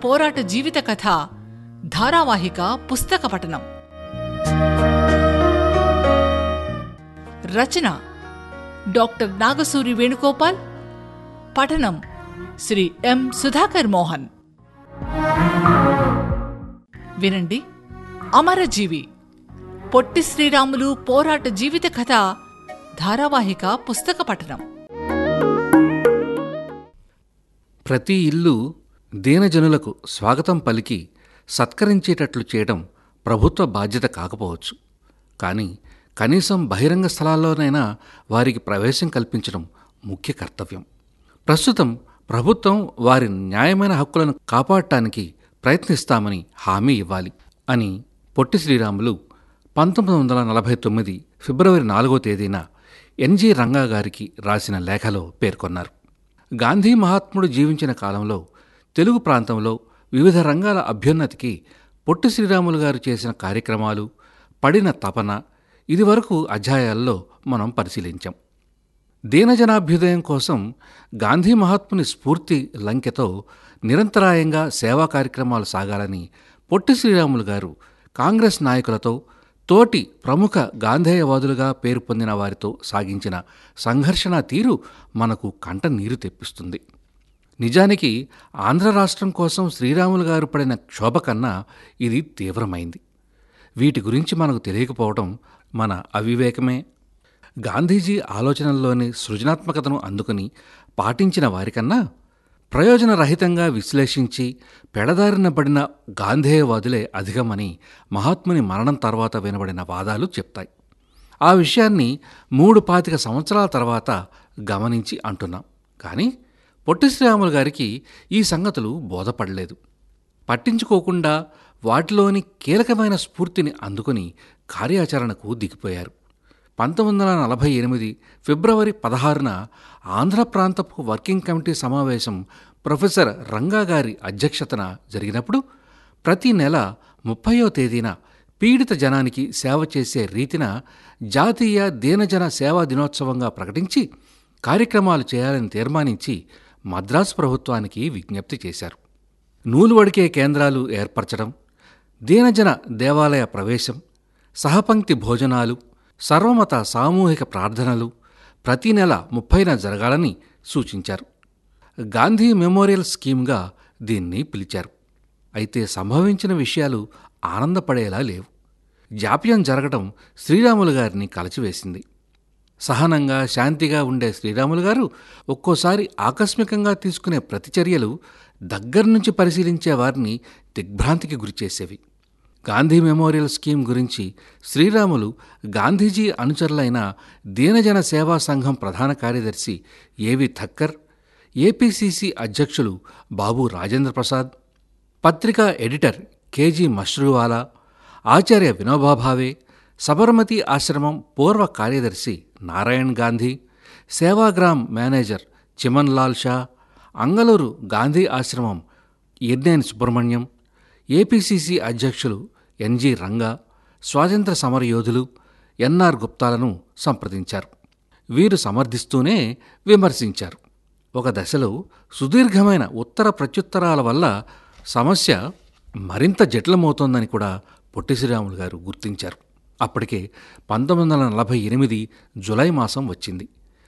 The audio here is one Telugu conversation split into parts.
పోరాట జీవిత కథ ధారావాహిక పుస్తక పఠనం రచన డాక్టర్ నాగసూరి వేణుగోపాల్ పఠనం శ్రీ ఎం సుధాకర్ మోహన్ వినండి అమరజీవి పొట్టి శ్రీరాములు పోరాట జీవిత కథ ధారావాహిక పుస్తక పఠనం ప్రతి ఇల్లు దీనజనులకు స్వాగతం పలికి సత్కరించేటట్లు చేయడం ప్రభుత్వ బాధ్యత కాకపోవచ్చు కానీ కనీసం బహిరంగ స్థలాల్లోనైనా వారికి ప్రవేశం కల్పించడం ముఖ్య కర్తవ్యం ప్రస్తుతం ప్రభుత్వం వారి న్యాయమైన హక్కులను కాపాడటానికి ప్రయత్నిస్తామని హామీ ఇవ్వాలి అని పొట్టి శ్రీరాములు పంతొమ్మిది వందల నలభై తొమ్మిది ఫిబ్రవరి నాలుగో తేదీన ఎన్జి రంగా గారికి రాసిన లేఖలో పేర్కొన్నారు గాంధీ మహాత్ముడు జీవించిన కాలంలో తెలుగు ప్రాంతంలో వివిధ రంగాల అభ్యున్నతికి పొట్టి శ్రీరాములు గారు చేసిన కార్యక్రమాలు పడిన తపన ఇదివరకు అధ్యాయాల్లో మనం పరిశీలించాం దీనజనాభ్యుదయం కోసం గాంధీ మహాత్ముని స్ఫూర్తి లంకెతో నిరంతరాయంగా సేవా కార్యక్రమాలు సాగాలని పొట్టి శ్రీరాములు గారు కాంగ్రెస్ నాయకులతో తోటి ప్రముఖ గాంధేయవాదులుగా పేరు పొందిన వారితో సాగించిన సంఘర్షణ తీరు మనకు కంట నీరు తెప్పిస్తుంది నిజానికి ఆంధ్ర రాష్ట్రం కోసం శ్రీరాములు గారు పడిన క్షోభ కన్నా ఇది తీవ్రమైంది వీటి గురించి మనకు తెలియకపోవడం మన అవివేకమే గాంధీజీ ఆలోచనల్లోని సృజనాత్మకతను అందుకుని పాటించిన వారికన్నా ప్రయోజనరహితంగా విశ్లేషించి పెడదారిన పడిన గాంధేయవాదులే అధికమని మహాత్ముని మరణం తర్వాత వినబడిన వాదాలు చెప్తాయి ఆ విషయాన్ని మూడు పాతిక సంవత్సరాల తర్వాత గమనించి అంటున్నాం కానీ పొట్టి శ్రీరాములు గారికి ఈ సంగతులు బోధపడలేదు పట్టించుకోకుండా వాటిలోని కీలకమైన స్ఫూర్తిని అందుకుని కార్యాచరణకు దిగిపోయారు పంతొమ్మిది వందల నలభై ఎనిమిది ఫిబ్రవరి పదహారున ఆంధ్ర ప్రాంతపు వర్కింగ్ కమిటీ సమావేశం ప్రొఫెసర్ రంగా గారి అధ్యక్షతన జరిగినప్పుడు ప్రతి నెల ముప్పయో తేదీన పీడిత జనానికి సేవ చేసే రీతిన జాతీయ దీనజన సేవా దినోత్సవంగా ప్రకటించి కార్యక్రమాలు చేయాలని తీర్మానించి మద్రాసు ప్రభుత్వానికి విజ్ఞప్తి చేశారు నూలు వడికే కేంద్రాలు ఏర్పరచడం దీనజన దేవాలయ ప్రవేశం సహపంక్తి భోజనాలు సర్వమత సామూహిక ప్రార్థనలు ప్రతి నెల ముప్పైన జరగాలని సూచించారు గాంధీ మెమోరియల్ స్కీమ్గా దీన్ని పిలిచారు అయితే సంభవించిన విషయాలు ఆనందపడేలా లేవు జాప్యం జరగడం శ్రీరాములు గారిని కలచివేసింది సహనంగా శాంతిగా ఉండే శ్రీరాములు గారు ఒక్కోసారి ఆకస్మికంగా తీసుకునే ప్రతిచర్యలు దగ్గర నుంచి పరిశీలించే వారిని దిగ్భ్రాంతికి గురిచేసేవి గాంధీ మెమోరియల్ స్కీమ్ గురించి శ్రీరాములు గాంధీజీ అనుచరులైన దీనజన సేవా సంఘం ప్రధాన కార్యదర్శి ఏవి థక్కర్ ఏపీసీసీ అధ్యక్షులు బాబు రాజేంద్ర ప్రసాద్ పత్రికా ఎడిటర్ కేజీ మష్రూవాలా ఆచార్య వినోబాభావే సబర్మతి ఆశ్రమం పూర్వ కార్యదర్శి నారాయణ్ గాంధీ సేవాగ్రామ్ మేనేజర్ చిమన్ లాల్ షా అంగలూరు గాంధీ ఆశ్రమం ఎర్నేని సుబ్రహ్మణ్యం ఏపీసీసీ అధ్యక్షులు ఎన్జి రంగా స్వాతంత్ర సమరయోధులు ఎన్ఆర్ గుప్తాలను సంప్రదించారు వీరు సమర్థిస్తూనే విమర్శించారు ఒక దశలో సుదీర్ఘమైన ఉత్తర ప్రత్యుత్తరాల వల్ల సమస్య మరింత జటిలమవుతోందని కూడా పొట్టి శ్రీరాములు గారు గుర్తించారు అప్పటికే పంతొమ్మిది వందల నలభై ఎనిమిది జులై మాసం వచ్చింది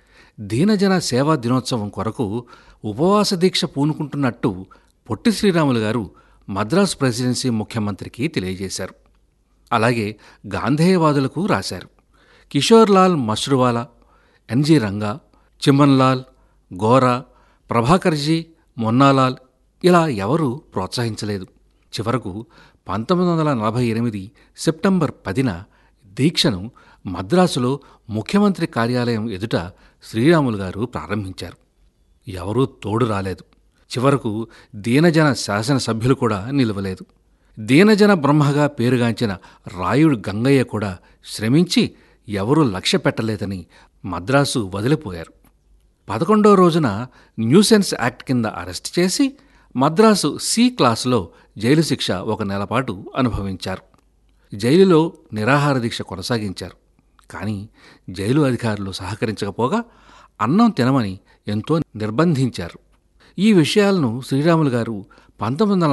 దీనజన సేవా దినోత్సవం కొరకు ఉపవాస దీక్ష పూనుకుంటున్నట్టు పొట్టి శ్రీరాములు గారు మద్రాసు ప్రెసిడెన్సీ ముఖ్యమంత్రికి తెలియజేశారు అలాగే గాంధేయవాదులకు రాశారు కిషోర్ లాల్ మష్రువాలా ఎన్జి రంగా చిమ్మన్లాల్ గోరా ప్రభాకర్జీ మొన్నాలాల్ ఇలా ఎవరూ ప్రోత్సహించలేదు చివరకు పంతొమ్మిది వందల నలభై ఎనిమిది సెప్టెంబర్ పదిన దీక్షను మద్రాసులో ముఖ్యమంత్రి కార్యాలయం ఎదుట శ్రీరాములు గారు ప్రారంభించారు ఎవరూ తోడు రాలేదు చివరకు దీనజన శాసనసభ్యులు కూడా నిలవలేదు దీనజన బ్రహ్మగా పేరుగాంచిన రాయుడు గంగయ్య కూడా శ్రమించి ఎవరూ లక్ష్య పెట్టలేదని మద్రాసు వదిలిపోయారు పదకొండో రోజున న్యూసెన్స్ యాక్ట్ కింద అరెస్ట్ చేసి మద్రాసు సి క్లాసులో జైలు శిక్ష ఒక నెలపాటు అనుభవించారు జైలులో నిరాహార దీక్ష కొనసాగించారు కానీ జైలు అధికారులు సహకరించకపోగా అన్నం తినమని ఎంతో నిర్బంధించారు ఈ విషయాలను శ్రీరాములు గారు పంతొమ్మిది వందల